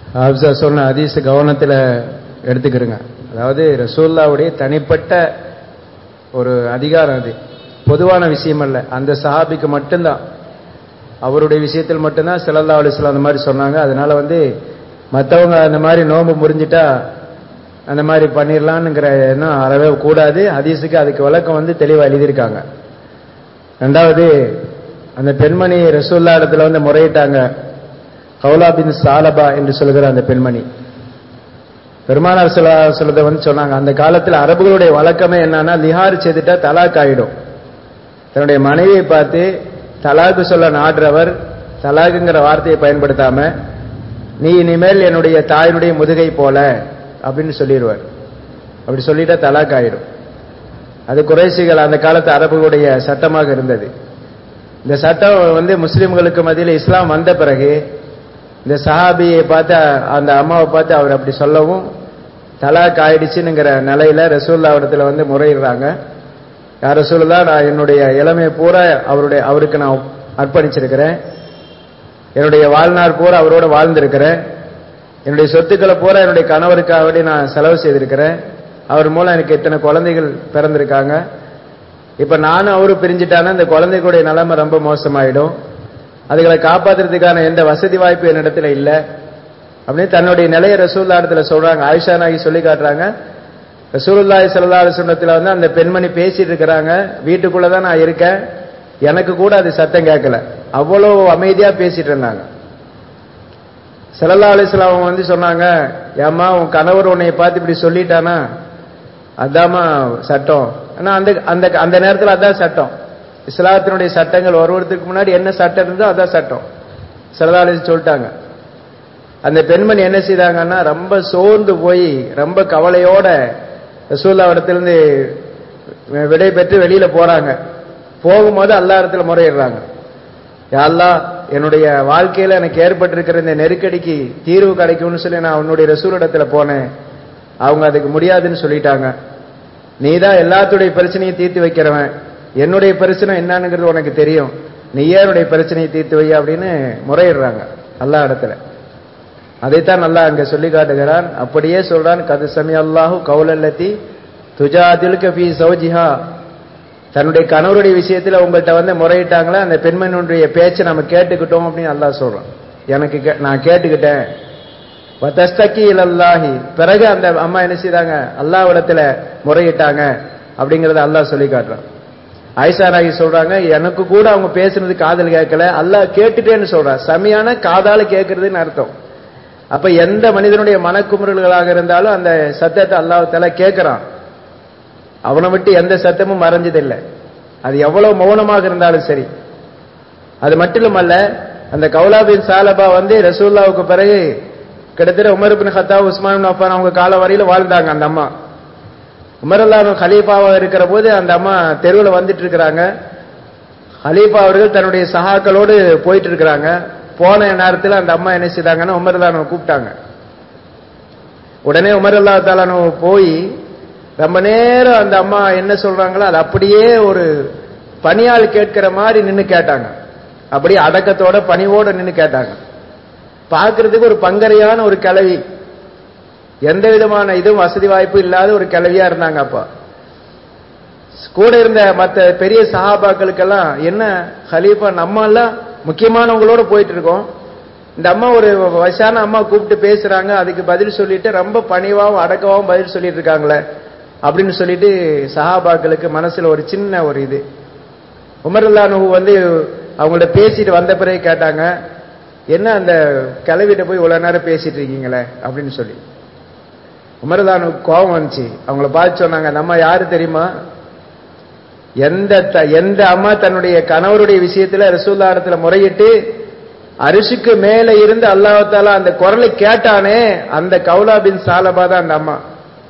ஹாஃபிஸா சொன்ன ஹதீஸ் கவனத்தில் எடுத்துக்கிறங்க அதாவது ரசூல்லாவுடைய தனிப்பட்ட ஒரு அதிகாரம் அது பொதுவான விஷயம் அல்ல அந்த சஹாபிக்கு மட்டும்தான் அவருடைய விஷயத்தில் மட்டும்தான் ஸல்லல்லாஹு அலைஹி வஸல்லம் அந்த மாதிரி சொன்னாங்க அதனால வந்து மற்றவங்க அந்த மாதிரி நோன்பு முறிஞ்சிட்டா அந்த மாதிரி பண்ணிடலான்னுங்கிற எண்ணம் அறவே கூடாது ஹதீஸுக்கு அதுக்கு விளக்கம் வந்து தெளிவாக எழுதியிருக்காங்க ரெண்டாவது அந்த பெண்மணி ரசூல்லா இடத்துல வந்து முறையிட்டாங்க கௌலா பின் சாலபா என்று சொல்கிற அந்த பெண்மணி பெருமானார் சொல்ல சொல்றத வந்து சொன்னாங்க அந்த காலத்தில் அரபுகளுடைய வழக்கமே என்னன்னா லிஹார் செய்துட்டா தலாக் ஆயிடும் தன்னுடைய மனைவியை பார்த்து தலாக்கு சொல்ல நாடுறவர் தலாக்குங்கிற வார்த்தையை பயன்படுத்தாம நீ இனிமேல் என்னுடைய தாயினுடைய முதுகை போல அப்படின்னு சொல்லிடுவார் அப்படி சொல்லிட்டா தலாக் ஆயிடும் அது குறைசிகள் அந்த காலத்து அரபுகளுடைய சட்டமாக இருந்தது இந்த சட்டம் வந்து முஸ்லிம்களுக்கு மத்தியில் இஸ்லாம் வந்த பிறகு இந்த சஹாபியை பார்த்து அந்த அம்மாவை பார்த்து அவர் அப்படி சொல்லவும் தலாக் ஆயிடுச்சுங்கிற நிலையில ரசூல்லா இடத்துல வந்து முறையிடுறாங்க யார் ரசூல்லா நான் என்னுடைய இளமையை பூரா அவருடைய அவருக்கு நான் அர்ப்பணிச்சிருக்கிறேன் என்னுடைய வாழ்நாள் பூரா அவரோட வாழ்ந்திருக்கிறேன் என்னுடைய சொத்துக்களை பூரா என்னுடைய கணவருக்காக வேண்டி நான் செலவு செய்திருக்கிறேன் அவர் மூலம் எனக்கு இத்தனை குழந்தைகள் பிறந்திருக்காங்க இப்ப நானும் அவரும் பிரிஞ்சுட்டானா இந்த குழந்தைகளுடைய நிலைமை ரொம்ப மோசமாயிடும் அதுகளை காப்பாத்துறதுக்கான எந்த வசதி வாய்ப்பு என்னிடத்துல இல்லை அப்படின்னு தன்னுடைய நிலைய ரசூல்லா இடத்துல சொல்றாங்க ஆயிஷா நாகி சொல்லி காட்டுறாங்க ரசூலுல்லாஹி ஸல்லல்லாஹு அலைஹி வஸல்லத்துல வந்து அந்த பெண்மணி பேசிட்டு இருக்கிறாங்க வீட்டுக்குள்ள தான் நான் இருக்கேன் எனக்கு கூட அது சத்தம் கேட்கல அவ்வளோ அமைதியா பேசிட்டு இருந்தாங்க ஸல்லல்லாஹு அலைஹி வஸல்லம் வந்து சொன்னாங்க ஏம்மா உன் கணவர் உன்னை பார்த்து இப்படி சொல்லிட்டானா அதாம்மா சட்டம் ஆனா அந்த அந்த அந்த நேரத்தில் அதான் சட்டம் இஸ்லாத்தினுடைய சட்டங்கள் வருவதற்கு முன்னாடி என்ன சட்டம் இருந்தோ அதான் சட்டம் சிலதாலேஜ் சொல்லிட்டாங்க அந்த பெண்மணி என்ன செய்தாங்கன்னா ரொம்ப சோர்ந்து போய் ரொம்ப கவலையோட ரசூல்லா இடத்திலிருந்து விடை பெற்று வெளியில போறாங்க போகும்போது அல்லா இடத்துல முறையிடுறாங்க யாழ்லா என்னுடைய வாழ்க்கையில எனக்கு ஏற்பட்டிருக்கிற இந்த நெருக்கடிக்கு தீர்வு கிடைக்கும்னு சொல்லி நான் உன்னுடைய ரசூல் இடத்துல போனேன் அவங்க அதுக்கு முடியாதுன்னு சொல்லிட்டாங்க நீ தான் எல்லாத்துடைய பிரச்சனையும் தீர்த்து வைக்கிறவன் என்னுடைய பிரச்சனை என்னன்னுங்கிறது உனக்கு தெரியும் நீயே என்னுடைய பிரச்சனையை தீர்த்து வை அப்படின்னு முறையிடுறாங்க அல்லா இடத்துல அதைத்தான் நல்லா அங்க சொல்லி காட்டுகிறான் அப்படியே சொல்றான் கது சமி அல்லாஹு கவுலல்லத்தி துஜாதிலுக்க ஃபி சௌஜிஹா தன்னுடைய கணவருடைய விஷயத்துல உங்கள்கிட்ட வந்து முறையிட்டாங்களா அந்த பெண்மணியுடைய பேச்சை நம்ம கேட்டுக்கிட்டோம் அப்படின்னு அல்லாஹ் சொல்றான் எனக்கு கே- நான் கேட்டுக்கிட்டேன் வதஸ்தக்கி இலல்லாஹி பிறகு அந்த அம்மா என்ன செய்தாங்க அல்லாஹ்விடத்துல முறையிட்டாங்க அப்படிங்கறத அல்லாஹ் சொல்லி காட்டுறான் ஆயிஷா ராகி சொல்றாங்க எனக்கு கூட அவங்க பேசுனது காதல் கேட்கல அல்லாஹ் கேட்டுட்டேன்னு சொல்றா செமையான காதால கேட்கறதுன்னு அர்த்தம் அப்ப எந்த மனிதனுடைய மனக்குமுறல்களாக இருந்தாலும் அந்த சத்தத்தை அல்லாஹ் கேட்கிறான் அவனை விட்டு எந்த சத்தமும் மறைஞ்சதில்லை அது எவ்வளவு மௌனமாக இருந்தாலும் சரி அது மட்டுமல்ல அந்த கௌலாபின் சாலபா வந்து ரசூல்லாவுக்கு பிறகு கிட்டத்தட்ட உமர் பின் ஹத்தா உஸ்மான் பின் அஃபான் அவங்க கால வரையில வாழ்ந்தாங்க அந்த அம்மா உமர் அல்லாஹ் ஹலீஃபாவா இருக்கிற போது அந்த அம்மா தெருவில் வந்துட்டு இருக்கிறாங்க ஹலீஃபா அவர்கள் தன்னுடைய சகாக்களோடு போயிட்டு இருக்கிறாங்க போன நேரத்தில் அந்த அம்மா என்ன செய்தாங்கன்னா உமர் அல்லாஹ் கூப்பிட்டாங்க உடனே உமர் அல்லா தாலானு போய் ரொம்ப நேரம் அந்த அம்மா என்ன சொல்றாங்களோ அது அப்படியே ஒரு பணியாள் கேட்கிற மாதிரி நின்னு கேட்டாங்க அப்படியே அடக்கத்தோட பணிவோட நின்னு கேட்டாங்க பார்க்கிறதுக்கு ஒரு பங்கரையான ஒரு கிளவி எந்த விதமான இதுவும் வசதி வாய்ப்பு இல்லாத ஒரு கிளவியா இருந்தாங்க அப்பா கூட இருந்த மற்ற பெரிய சஹாபாக்களுக்கெல்லாம் என்ன ஹலீஃபா நம்ம எல்லாம் முக்கியமானவங்களோட போயிட்டு இருக்கோம் இந்த அம்மா ஒரு வயசான அம்மா கூப்பிட்டு பேசுறாங்க அதுக்கு பதில் சொல்லிட்டு ரொம்ப பணிவாவும் அடக்கவாவும் பதில் சொல்லிட்டு இருக்காங்களே அப்படின்னு சொல்லிட்டு சஹாபாக்களுக்கு மனசுல ஒரு சின்ன ஒரு இது உமருல்லானு வந்து அவங்கள்ட்ட பேசிட்டு வந்த பிறகு கேட்டாங்க என்ன அந்த கிளவிட்ட போய் இவ்வளவு நேரம் பேசிட்டு இருக்கீங்களே அப்படின்னு சொல்லி உமருல்லானு கோபம் வந்துச்சு அவங்கள பார்த்து சொன்னாங்க நம்ம யாரு தெரியுமா எந்த த- எந்த அம்மா தன்னுடைய கணவருடைய விஷயத்துல ரசூல்லா இடத்துல முறையிட்டு அரிசிக்கு மேல இருந்து அல்லாஹால அந்த குரலை கேட்டானே அந்த கௌலா பின் சாலபா தான் அந்த அம்மா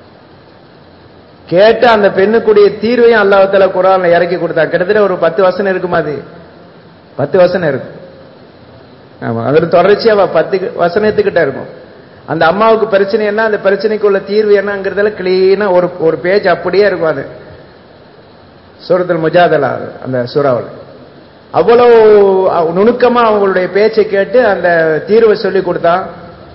கேட்ட அந்த பெண்ணுக்குடைய தீர்வையும் அல்லாஹால குரான்ல இறக்கி கொடுத்தாங்க கிட்டத்தட்ட ஒரு பத்து வசனம் இருக்குமா அது பத்து வசனம் இருக்கும் ஆமா அதோட தொடர்ச்சியா அவ பத்து வசனத்துக்கிட்ட இருக்கும் அந்த அம்மாவுக்கு பிரச்சனை என்ன அந்த பிரச்சனைக்குள்ள தீர்வு என்னங்கிறதுல கிளீனா ஒரு ஒரு பேஜ் அப்படியே இருக்கும் அது சூரத்துல் முஜாதலா அந்த சூறாவில் அவ்வளவு நுணுக்கமா அவங்களுடைய பேச்சை கேட்டு அந்த தீர்வை சொல்லி கொடுத்தான்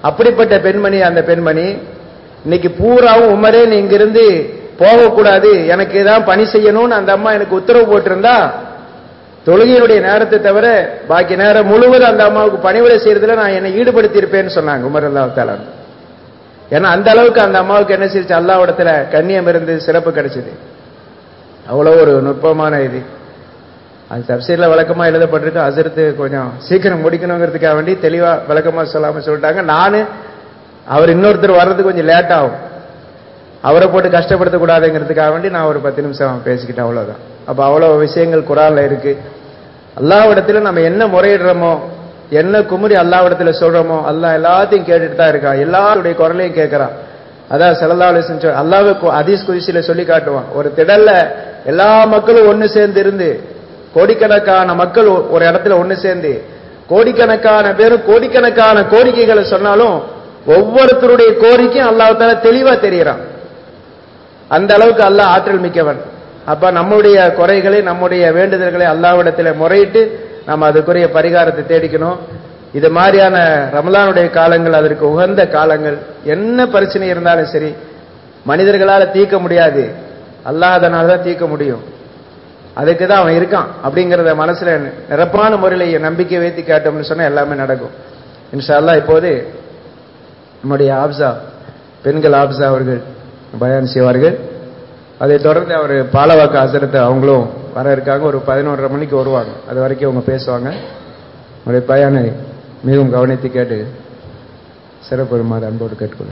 அப்படிப்பட்ட பெண்மணி அந்த பெண்மணி இன்னைக்கு பூராவும் உமரே நீ இங்கிருந்து போகக்கூடாது எனக்கு தான் பணி செய்யணும்னு அந்த அம்மா எனக்கு உத்தரவு போட்டிருந்தா தொழுகையினுடைய நேரத்தை தவிர பாக்கி நேரம் முழுவதும் அந்த அம்மாவுக்கு பணிவிடை செய்யறதுல நான் என்னை ஈடுபடுத்தி இருப்பேன்னு சொன்னாங்க உமர் அல்லா தாலான் ஏன்னா அந்த அளவுக்கு அந்த அம்மாவுக்கு என்ன செய்யுச்சு அல்லாவிடத்துல கண்ணியம் இருந்து சிறப்பு கிடைச்சது அவ்வளவு ஒரு நுட்பமான இது அது தப்சீர்ல விளக்கமா எழுதப்பட்டிருக்கு அசர்த்து கொஞ்சம் சீக்கிரம் முடிக்கணுங்கிறதுக்காக வேண்டி தெளிவா விளக்கமா சொல்லாம சொல்லிட்டாங்க நானு அவர் இன்னொருத்தர் வர்றது கொஞ்சம் லேட் ஆகும் அவரை போட்டு கஷ்டப்படுத்த கூடாதுங்கிறதுக்காக வேண்டி நான் ஒரு பத்து நிமிஷம் பேசிக்கிட்டேன் அவ்வளவுதான் அப்ப அவ்வளவு விஷயங்கள் குரான்ல இருக்கு அல்லாவிடத்துல நம்ம என்ன முறையிடுறோமோ என்ன குமுறி அல்லாவிடத்துல சொல்றோமோ அல்லாஹ் எல்லாத்தையும் கேட்டுட்டு தான் இருக்கான் எல்லாருடைய குரலையும் கேட்கறான் அதான் செல்லல்லா அலிசன் அல்லாவே அதீஸ் குதிசில சொல்லி காட்டுவான் ஒரு திடல்ல எல்லா மக்களும் ஒண்ணு சேர்ந்து இருந்து கோடிக்கணக்கான மக்கள் ஒரு இடத்துல ஒண்ணு சேர்ந்து கோடிக்கணக்கான பேரும் கோடிக்கணக்கான கோரிக்கைகளை சொன்னாலும் ஒவ்வொருத்தருடைய கோரிக்கையும் அல்லாஹால தெளிவா தெரியறான் அந்த அளவுக்கு அல்லாஹ் ஆற்றல் மிக்கவன் அப்ப நம்முடைய குறைகளை நம்முடைய வேண்டுதல்களை அல்லாவிடத்துல முறையிட்டு நம்ம அதுக்குரிய பரிகாரத்தை தேடிக்கணும் இது மாதிரியான ரமலானுடைய காலங்கள் அதற்கு உகந்த காலங்கள் என்ன பிரச்சனை இருந்தாலும் சரி மனிதர்களால தீர்க்க முடியாது அல்லாதனால தான் தீர்க்க முடியும் அதுக்கு தான் அவன் இருக்கான் அப்படிங்கிறத மனசுல நிரப்பான முறையில் நம்பிக்கை வைத்து கேட்டோம்னு சொன்னா எல்லாமே நடக்கும் இன்ஷா அல்லாஹ் இப்போது நம்முடைய ஆப்சா பெண்கள் ஆப்சா அவர்கள் பயான் செய்வார்கள் அதை தொடர்ந்து அவர் பாலவாக்கு அசரத்தை அவங்களும் வர இருக்காங்க ஒரு பதினொன்றரை மணிக்கு வருவாங்க அது வரைக்கும் அவங்க பேசுவாங்க உங்களுடைய பயானை மிகவும் கவனித்து கேட்டு சிறப்புறுமாறு அன்போடு கேட்டுக்கொள்ளும்